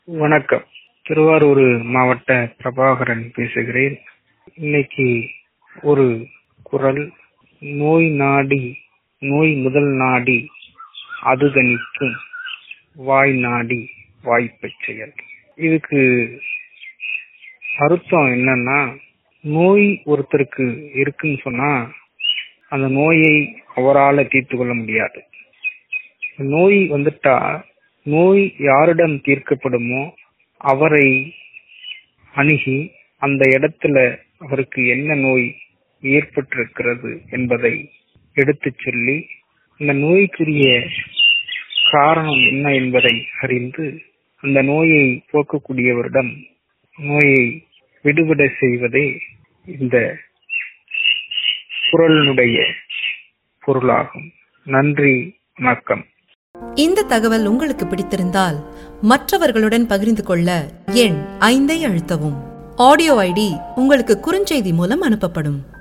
வணக்கம் திருவாரூர் மாவட்ட பிரபாகரன் பேசுகிறேன் இன்னைக்கு ஒரு குரல் நோய் நாடி நோய் முதல் நாடி அது தணிக்கும் வாய் நாடி வாய்ப்பச் செயல் இதுக்கு அர்த்தம் என்னன்னா நோய் ஒருத்தருக்கு இருக்குன்னு சொன்னா அந்த நோயை அவரால தீர்த்து கொள்ள முடியாது நோய் வந்துட்டா நோய் யாரிடம் தீர்க்கப்படுமோ அவரை அணுகி அந்த இடத்துல அவருக்கு என்ன நோய் ஏற்பட்டிருக்கிறது என்பதை எடுத்துச் சொல்லி அந்த நோய்க்குரிய காரணம் என்ன என்பதை அறிந்து அந்த நோயை போக்கக்கூடியவரிடம் நோயை விடுபட செய்வதே இந்த குரலினுடைய பொருளாகும் நன்றி வணக்கம் இந்த தகவல் உங்களுக்கு பிடித்திருந்தால் மற்றவர்களுடன் பகிர்ந்து கொள்ள எண் ஐந்தை அழுத்தவும் ஆடியோ ஐடி உங்களுக்கு குறுஞ்செய்தி மூலம் அனுப்பப்படும்